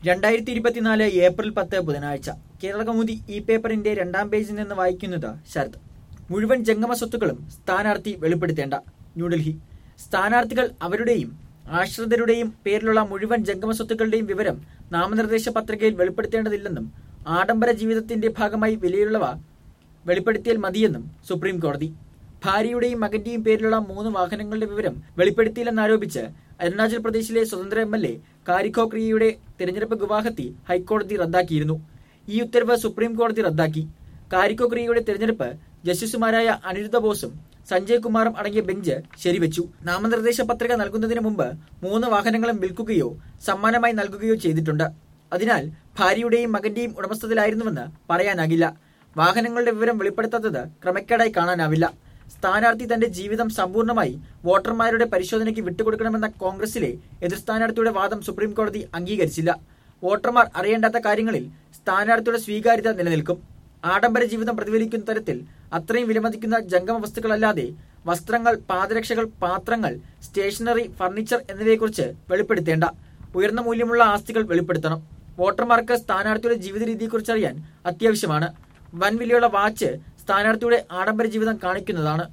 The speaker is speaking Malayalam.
രണ്ടായിരത്തി ഇരുപത്തിനാല് ഏപ്രിൽ പത്ത് ബുധനാഴ്ച കേരള കൗമുദി ഈ പേപ്പറിന്റെ രണ്ടാം പേജിൽ നിന്ന് വായിക്കുന്നത് ശരത് മുഴുവൻ ജംഗമ സ്വത്തുക്കളും സ്ഥാനാർത്ഥി വെളിപ്പെടുത്തേണ്ട ന്യൂഡൽഹി സ്ഥാനാർത്ഥികൾ അവരുടെയും ആശ്രിതരുടെയും പേരിലുള്ള മുഴുവൻ ജംഗമ സ്വത്തുക്കളുടെയും വിവരം നാമനിർദ്ദേശ പത്രികയിൽ വെളിപ്പെടുത്തേണ്ടതില്ലെന്നും ആഡംബര ജീവിതത്തിന്റെ ഭാഗമായി വിലയുള്ളവ വെളിപ്പെടുത്തിയാൽ മതിയെന്നും സുപ്രീം കോടതി ഭാര്യയുടെയും മകന്റെയും പേരിലുള്ള മൂന്ന് വാഹനങ്ങളുടെ വിവരം വെളിപ്പെടുത്തിയില്ലെന്നാരോപിച്ച് അരുണാചൽ പ്രദേശിലെ സ്വതന്ത്ര എം എൽ എ കാരിഖോ ക്രിയയുടെ തിരഞ്ഞെടുപ്പ് ഗുവാഹത്തി ഹൈക്കോടതി റദ്ദാക്കിയിരുന്നു ഈ ഉത്തരവ് സുപ്രീം കോടതി റദ്ദാക്കി കാരിക്കോ ക്രിയയുടെ തിരഞ്ഞെടുപ്പ് ജസ്റ്റിസുമാരായ അനിരുദ്ധ ബോസും സഞ്ജയ് കുമാറും അടങ്ങിയ ബെഞ്ച് ശരിവച്ചു നാമനിർദ്ദേശ പത്രിക നൽകുന്നതിന് മുമ്പ് മൂന്ന് വാഹനങ്ങളും വിൽക്കുകയോ സമ്മാനമായി നൽകുകയോ ചെയ്തിട്ടുണ്ട് അതിനാൽ ഭാര്യയുടെയും മകന്റെയും ഉടമസ്ഥതയിലായിരുന്നുവെന്ന് പറയാനാകില്ല വാഹനങ്ങളുടെ വിവരം വെളിപ്പെടുത്താത്തത് ക്രമക്കേടായി കാണാനാവില്ല സ്ഥാനാർത്ഥി തന്റെ ജീവിതം സമ്പൂർണ്ണമായി വോട്ടർമാരുടെ പരിശോധനയ്ക്ക് വിട്ടുകൊടുക്കണമെന്ന കോൺഗ്രസിലെ എതിർ സ്ഥാനാർത്ഥിയുടെ വാദം സുപ്രീം കോടതി അംഗീകരിച്ചില്ല വോട്ടർമാർ അറിയേണ്ടാത്ത കാര്യങ്ങളിൽ സ്ഥാനാർത്ഥിയുടെ സ്വീകാര്യത നിലനിൽക്കും ആഡംബര ജീവിതം പ്രതിഫലിക്കുന്ന തരത്തിൽ അത്രയും വിലമതിക്കുന്ന ജംഗമ വസ്തുക്കളല്ലാതെ വസ്ത്രങ്ങൾ പാദരക്ഷകൾ പാത്രങ്ങൾ സ്റ്റേഷനറി ഫർണിച്ചർ എന്നിവയെക്കുറിച്ച് വെളിപ്പെടുത്തേണ്ട ഉയർന്ന മൂല്യമുള്ള ആസ്തികൾ വെളിപ്പെടുത്തണം വോട്ടർമാർക്ക് സ്ഥാനാർത്ഥിയുടെ ജീവിത രീതിയെക്കുറിച്ച് അറിയാൻ അത്യാവശ്യമാണ് വൻ വിലയുള്ള വാച്ച് സ്ഥാനാർത്ഥിയുടെ ആഡംബര ജീവിതം കാണിക്കുന്നതാണ്